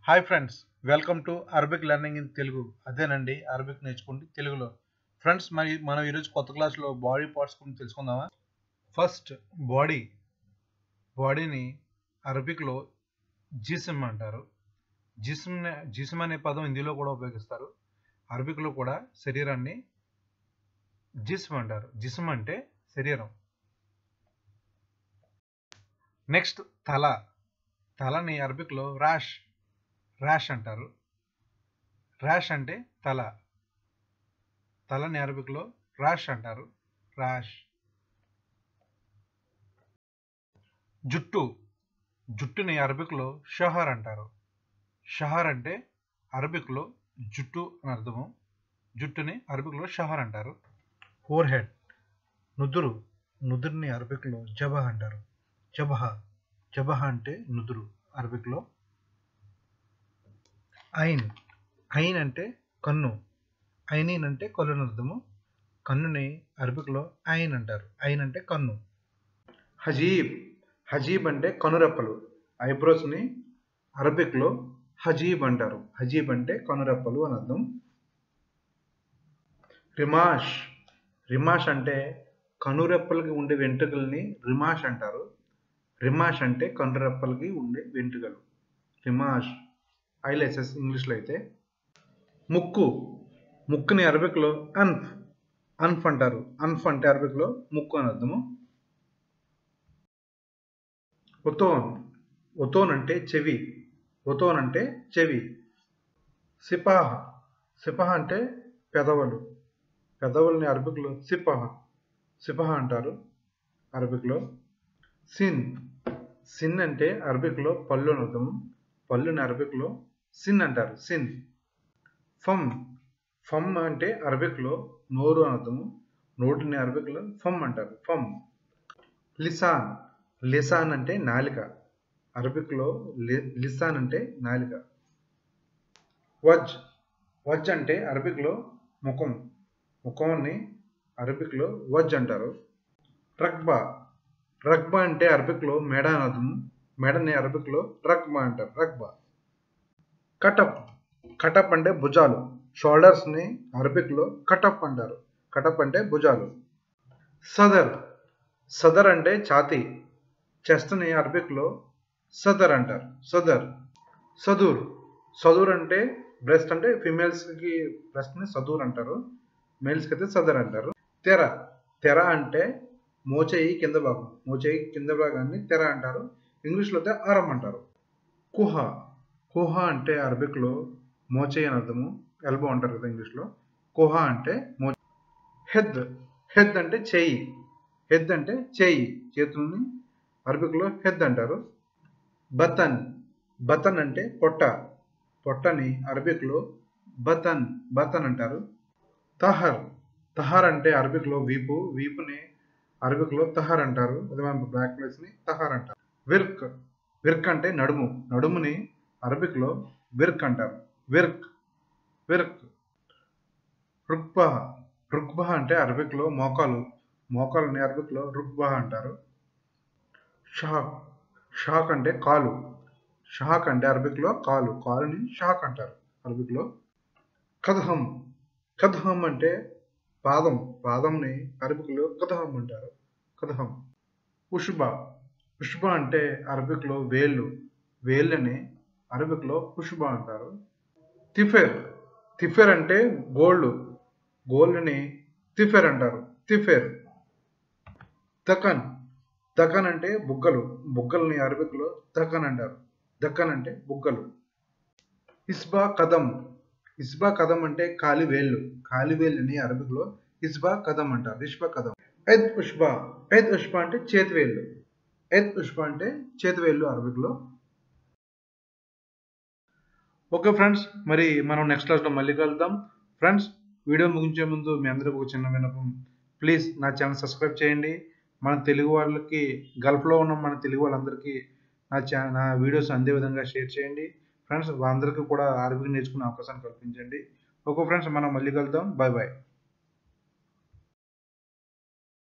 hi friends welcome to Arabic learning in Telugu అదేనండి Arabic నేర్చుకోండి తెలుగులో ఫ్రెండ్స్ మరి మనం ఈరోజు కొత్త క్లాస్లో బాడీ పార్ట్స్ గురించి తెలుసుకుందామా ఫస్ట్ బాడీ బాడీని అరబిక్లో జిస్మ్ అంటారు జిస్మ్ జిస్మ్ అనే పదం హిందీలో కూడా ఉపయోగిస్తారు అరబిక్లో కూడా శరీరాన్ని జిస్మ్ అంటారు జిస్మ్ అంటే శరీరం నెక్స్ట్ తల తలని అరబిక్లో ర్యాష్ ర్యాష్ అంటారు ర్యాష్ అంటే తల తలని అరబిక్లో ర్యాష్ అంటారు ర్యాష్ జుట్టు జుట్టుని అరబిక్లో షహర్ అంటారు షహర్ అంటే అరబిక్లో జుట్టు అని అర్థము జుట్టుని అరబిక్లో షహర్ అంటారు ఫోర్ హెడ్ నుదురు నుదురుని అరబిక్లో జబహ అంటారు జబహ జబహ అంటే నుదురు అరబిక్లో ఐన్ ఐన్ అంటే కన్ను ఐనీన్ అంటే కళ్ళు అర్థము కన్నుని అరబిక్లో ఐన్ అంటారు ఐన్ అంటే కన్ను హజీబ్ హజీబ్ అంటే కనురెప్పలు ఐబ్రోస్ని అరబిక్లో హజీబ్ అంటారు హజీబ్ అంటే కనురెప్పలు అని అర్థం రిమాష్ రిమాష్ అంటే కనురెప్పలకి ఉండే వెంట్రుకల్ని రిమాష్ అంటారు రిమాష్ అంటే కనురెప్పలకి ఉండే వెంట్రుకలు రిమాష్ ఐలెసెస్ ఇంగ్లీష్లో అయితే ముక్కు ముక్కుని అరబిక్లో అన్ఫ్ అన్ఫ్ అంటారు అన్ఫ్ అంటే అరబిక్లో ముక్కు అని అర్థము ఒతోన్ ఒతోన్ అంటే చెవి ఒతోన్ అంటే చెవి సిపాహ సిపాహ అంటే పెదవులు పెదవుల్ని అరబిక్లో సిపాహ సిపాహ అంటారు అరబిక్లో సిన్ సిన్ అంటే అరబిక్లో పళ్ళు అని అర్థము పళ్ళుని అరబిక్లో సిన్ అంటారు సిన్ ఫమ్ ఫమ్ అంటే అరబిక్లో నోరు అని అర్థము నోటిని అరబిక్లో ఫమ్ అంటారు ఫమ్ లిసాన్ లిసాన్ అంటే నాలిక అరబిక్లో లిసాన్ అంటే నాలిక వజ్ వజ్ అంటే అరబిక్లో ముఖం ముఖంని అరబిక్లో వజ్ అంటారు రక్బా రక్బా అంటే అరబిక్లో మెడ అని అర్థము మెడని అరబిక్లో రక్బా అంటారు రక్బా కటప్ కటప్ అంటే భుజాలు షోల్డర్స్ని అరబిక్లో కటప్ అంటారు కటప్ అంటే భుజాలు సదర్ సదర్ అంటే ఛాతీ చెస్ట్ని అరబిక్లో సదర్ అంటారు సదర్ సదూర్ సదూర్ అంటే బ్రెస్ట్ అంటే ఫిమేల్స్కి బ్రెస్ట్ని సదూర్ అంటారు మేల్స్కి అయితే సదర్ అంటారు తెర తెర అంటే మోచేయి కింద భాగం మోచేయి కింద భాగాన్ని తెర అంటారు ఇంగ్లీష్లో అయితే ఆరం అంటారు కుహ కుహ అంటే అరబిక్లో మోచేయి అని అర్థము ఎల్బో అంటారు కదా ఇంగ్లీష్లో కుహ అంటే మో హెద్ హెద్ అంటే చేయి హెద్ అంటే చేయి చేతుల్ని అరబిక్లో హెద్ అంటారు బతన్ బతన్ అంటే పొట్ట పొట్టని అరబిక్లో బతన్ బతన్ అంటారు తహర్ తహర్ అంటే అరబిక్లో వీపు వీపుని అరబిక్లో తహర్ అంటారు అదే మన బ్లాక్ ప్లేస్ని తహర్ అంటారు విర్క్ విర్క్ అంటే నడుము నడుముని అరబిక్లో విర్క్ అంటారు విర్క్ విర్క్ రుక్బహ రుక్బహ అంటే అరబిక్లో మోకాలు మోకాలని అరబిక్లో రుక్బహ అంటారు షాక్ షాక్ అంటే కాలు షాక్ అంటే అరబిక్లో కాలు కాలుని షాక్ అంటారు అరబిక్లో కదహం కదహం అంటే పాదం పాదంని అరబిక్లో కదహం అంటారు కదహం ఉష్బా ఉష్బా అంటే అరబిక్లో వేళ్ళు వేళ్ళని అరబిక్లో ఉష్బా అంటారు తిఫెర్ తిఫెర్ అంటే గోల్డ్ గోల్డ్ని తిఫెర్ అంటారు తిఫెర్ దకన్ దకన్ అంటే బుగ్గలు బుగ్గల్ని అరబిక్లో దకన్ అంటారు దక్కన్ అంటే బుగ్గలు ఇస్బా కదం ఇస్బా కదం అంటే కాలి వేళ్ళు కాలి వేళ్ళని అరబిక్లో ఇస్బా కదం అంటారు ఇస్బా కదం ఎద్ ఉష్బా ఎద్ ఉష్బా అంటే చేతివేళ్ళు ఎద్ ఉష్బా అంటే చేతివేళ్ళు అరబిక్లో ఓకే ఫ్రెండ్స్ మరి మనం నెక్స్ట్ క్లాస్లో మళ్ళీ కలుద్దాం ఫ్రెండ్స్ వీడియో ముగించే ముందు మీ అందరికీ ఒక చిన్న విన్నపం ప్లీజ్ నా ఛానల్ సబ్స్క్రైబ్ చేయండి మన తెలుగు వాళ్ళకి గల్ఫ్లో ఉన్న మన తెలుగు వాళ్ళందరికీ నా ఛా నా వీడియోస్ అందే విధంగా షేర్ చేయండి ఫ్రెండ్స్ వాళ్ళందరికీ కూడా ఆరోగ్యం నేర్చుకునే అవకాశాన్ని కల్పించండి ఓకే ఫ్రెండ్స్ మనం మళ్ళీ కలుద్దాం బాయ్ బాయ్